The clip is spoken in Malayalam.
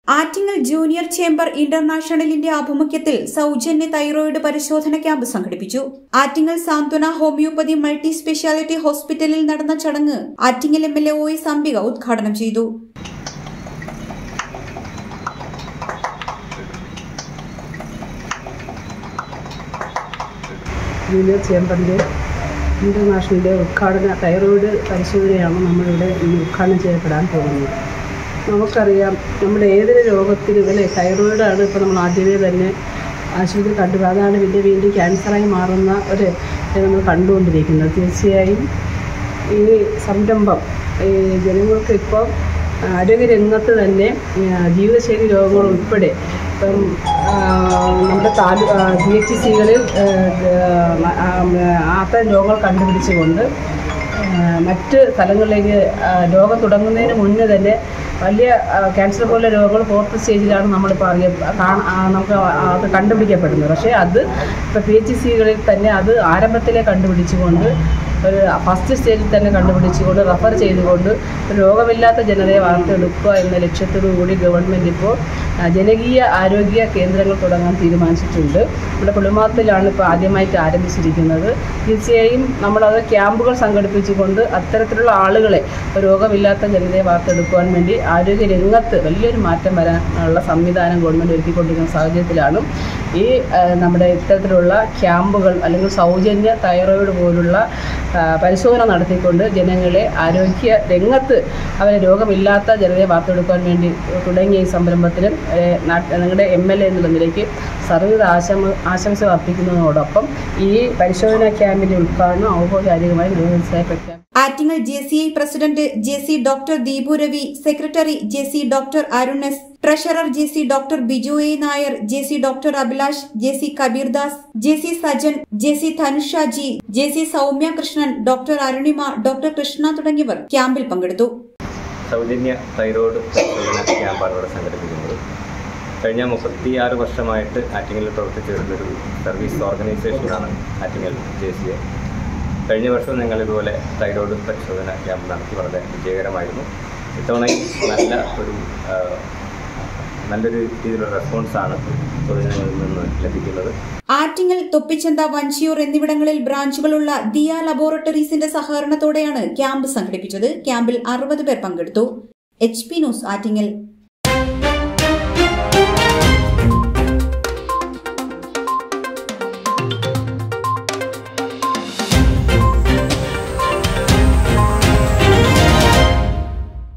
ആറ്റിങ്ങൽ ജൂനിയർ ചേംബർ ഇന്റർനാഷണലിന്റെ ആഭിമുഖ്യത്തിൽ സൗജന്യ തൈറോയിഡ് പരിശോധന ക്യാമ്പ് സംഘടിപ്പിച്ചു ആറ്റിങ്ങൽ സാന്ത്വന ഹോമിയോപ്പതി മൾട്ടി സ്പെഷ്യാലിറ്റി ഹോസ്പിറ്റലിൽ നടന്ന ചടങ്ങ് Attingal M L A O S Ambika ഉദ്ഘാടനം ചെയ്തു ജൂനിയർ ചേംബറിൻ്റെ ഇൻ്റർനാഷണലിൻ്റെ ഉദ്ഘാടന തൈറോയിഡ് പരിശോധനയാണ് നമ്മളിവിടെ ഇന്ന് ഉദ്ഘാടനം ചെയ്യപ്പെടാൻ പോകുന്നത് നമുക്കറിയാം നമ്മുടെ ഏതൊരു രോഗത്തിനും അല്ലേ തൈറോയിഡാണ് ഇപ്പോൾ നമ്മൾ ആദ്യമേ തന്നെ ആശുപത്രി കണ്ടു അതാണ് പിന്നെ വീണ്ടും ക്യാൻസറായി മാറുന്ന ഒരു ഇത് നമ്മൾ കണ്ടുകൊണ്ടിരിക്കുന്നത് തീർച്ചയായും ഈ സംരംഭം ഈ ജനങ്ങൾക്ക് ഇപ്പം ആരോഗ്യരംഗത്ത് തന്നെ ആ, ജീവിതശൈലി രോഗങ്ങൾ ഉൾപ്പെടെ ഇപ്പം ആ, നമ്മുടെ താലൂ ജി എച്ച് സികളിൽ അത്തരം രോഗങ്ങൾ കണ്ടുപിടിച്ചുകൊണ്ട് ആ, മറ്റ് സ്ഥലങ്ങളിലേക്ക് ആ, രോഗം തുടങ്ങുന്നതിന് മുന്നേ തന്നെ വലിയ ആ, ക്യാൻസർ പോലുള്ള രോഗങ്ങൾ ഫോർത്ത് സ്റ്റേജിലാണ് നമ്മളിപ്പോൾ അറിയ കാണ- ആ, നമുക്ക് അത് കണ്ടുപിടിക്കപ്പെടുന്നത് പക്ഷേ അത് ഇപ്പോൾ പി എച്ച് സികളിൽ തന്നെ അത് ആരംഭത്തിലെ കണ്ടുപിടിച്ചുകൊണ്ട് ഒരു ഫസ്റ്റ് സ്റ്റേജിൽ തന്നെ കണ്ടുപിടിച്ചുകൊണ്ട് റെഫർ ചെയ്തുകൊണ്ട് ഒരു രോഗമില്ലാത്ത ജനതയെ വാർത്തെടുക്കുക എന്ന ലക്ഷ്യത്തോടു കൂടി ഗവൺമെൻറ് ഇപ്പോൾ ആ, ജനകീയ ആരോഗ്യ കേന്ദ്രങ്ങൾ തുടങ്ങാൻ തീരുമാനിച്ചിട്ടുണ്ട് ഇവിടെ പുളിമാത്തിലാണ് ഇപ്പോൾ ആദ്യമായിട്ട് ആരംഭിച്ചിരിക്കുന്നത് തീർച്ചയായും നമ്മളത് ക്യാമ്പുകൾ സംഘടിപ്പിച്ചുകൊണ്ട് അത്തരത്തിലുള്ള ആളുകളെ രോഗമില്ലാത്ത ജനതയെ വാർത്തെടുക്കുവാൻ വേണ്ടി ആരോഗ്യ രംഗത്ത് വലിയൊരു മാറ്റം വരാനുള്ള സംവിധാനം ഗവൺമെൻറ് ഒരുക്കിക്കൊണ്ടിരിക്കുന്ന സാഹചര്യത്തിലാണ് ഈ ആ, നമ്മുടെ ഇത്തരത്തിലുള്ള ക്യാമ്പുകൾ അല്ലെങ്കിൽ സൗജന്യ തൈറോയിഡ് പോലുള്ള ആ, പരിശോധന നടത്തിക്കൊണ്ട് ജനങ്ങളെ ആരോഗ്യ രംഗത്ത് അവരെ രോഗമില്ലാത്ത ജനതയെ വാർത്തെടുക്കാൻ വേണ്ടി തുടങ്ങിയ ഈ സംരംഭത്തിന് ഏഹ്, നാട്ട് നിങ്ങളുടെ എം എൽ എ എന്നുള്ള നിലയ്ക്ക് സർവ്വ ആശംസ ആശംസ അർപ്പിക്കുന്നതോടൊപ്പം ഈ പരിശോധനാ ക്യാമ്പിൻ്റെ ഉദ്ഘാടനം ഔപചാരികമായി നിർവഹിച്ചതായി പ്രഖ്യാപിച്ചു Attingal J C I president J C doctor Deepu Ravi secretary J C doctor Arun S treasurer J C doctor Biju A Nair J C doctor Abhilash J C Kabirdas J C Sajan J C Dhanushaji J C Soumya Krishnan doctor Arunima doctor Krishna തുടങ്ങിയവർ ക്യാമ്പിൽ പങ്കെടുത്തു സൗജന്യ തൈറോയ്ഡ് പരിശോധന ക്യാമ്പാണ് ഇവിടെ സംഘടിപ്പിക്കുന്നത് കഴിഞ്ഞ മുപ്പത്തിയാറ് വർഷമായിട്ട് ആറ്റിങ്ങലിൽ പ്രവർത്തിച്ചു വരുന്നൊരു സർവീസ് ഓർഗനൈസേഷനാണ് ആറ്റിങ്ങൽ ജെ സി എ കഴിഞ്ഞ വർഷം ഞങ്ങൾ ഇതുപോലെ തൈറോയ്ഡ് പരിശോധന ക്യാമ്പ് നടത്തി വളരെ വിജയകരമായിരുന്നു ഇത്തവണയും നല്ല ഒരു ആ, നല്ലൊരു രീതിയിലുള്ള റെസ്പോൺസാണ് പൊതുജനങ്ങളിൽ നിന്ന് ലഭിക്കുന്നത് ആറ്റിങ്ങൽ തൊപ്പിച്ചന്ത വഞ്ചിയൂർ എന്നിവിടങ്ങളിൽ ബ്രാഞ്ചുകളുള്ള ദിയ ലബോറട്ടറീസിന്റെ സഹകരണത്തോടെയാണ് ക്യാമ്പ് സംഘടിപ്പിച്ചത് ക്യാമ്പിൽ അറുപത് പേർ പങ്കെടുത്തു എച്ച് പി ന്യൂസ് ആറ്റിങ്ങൽ